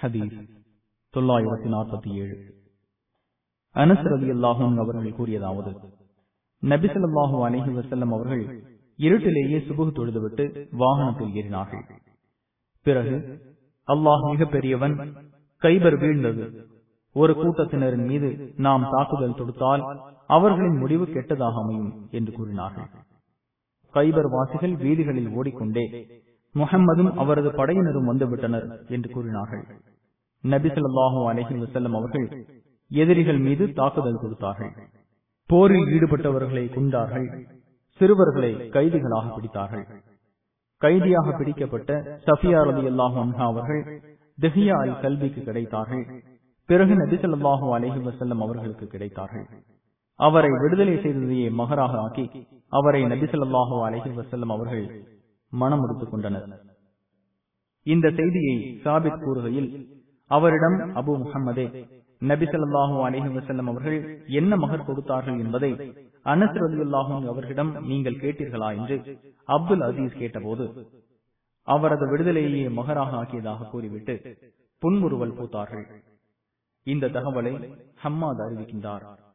ஹதீஸ் தொள்ளாயிரத்தி நாற்பத்தி ஏழு அனஸ் ரதி அல்லாஹும் அவர்கள் கூறியதாவது நபிசல்லாஹூ அலஹி வசல்லம் அவர்கள் இருட்டிலேயே சுபுகு தொழுதுவிட்டு வாகனத்தில் ஏறினார்கள் பிறகு அல்லாஹ் மிக பெரியவன் கைபர் வீழ்ந்தது ஒரு கூட்டத்தினரின் மீது நாம் தாக்குதல் தொடுத்தால் அவர்களின் முடிவு கெட்டதாக அமையும் என்று கூறினார்கள் கைபர் வாசிகள் வீதிகளில் ஓடிக்கொண்டே முகம்மதும் அவரது படையினரும் வந்துவிட்டனர் என்று கூறினார்கள் நபிசல்லாஹூ அலஹி வசல்லம் அவர்கள் எதிரிகள் மீது தாக்குதல் கொடுத்தார்கள் போரில் ஈடுபட்டவர்களை கொண்டார்கள் சிறுவர்களை கைதிகளாக பிடித்தார்கள் கைதியாக பிடிக்கப்பட்ட சஃபியா ரதி அல்லாஹு அன்ஹா அவர்கள் திஹியா அல் கல்விக்கு கிடைத்தார்கள் பிறகு நபிசல்லாஹூ அலஹி வசல்லம் அவர்களுக்கு கிடைத்தார்கள் அவரை விடுதலை செய்ததையே மகராக ஆக்கி அவரை நபிசல்லாஹூ அலஹி வசல்லம் அவர்கள் மனம் முடித்துக் கொண்டனர் இந்த செய்தியை சாபித் கூறுகையில் அவரிடம் அபு முகம்மதே நபிசல்லாஹூ அலஹி வசல்லம் அவர்கள் என்ன மகர் கொடுத்தார்கள் என்பதை அனஸ் ரலியுல்லாஹும் அவர்களிடம் நீங்கள் கேட்டீர்களா என்று அப்துல் அசீஸ் கேட்டபோது அவரது விடுதலையே மகராக ஆக்கியதாக கூறிவிட்டு புன்முறுவல் பூத்தார்கள் இந்த தகவலை ஹம்மாத் அறிவிக்கின்றார்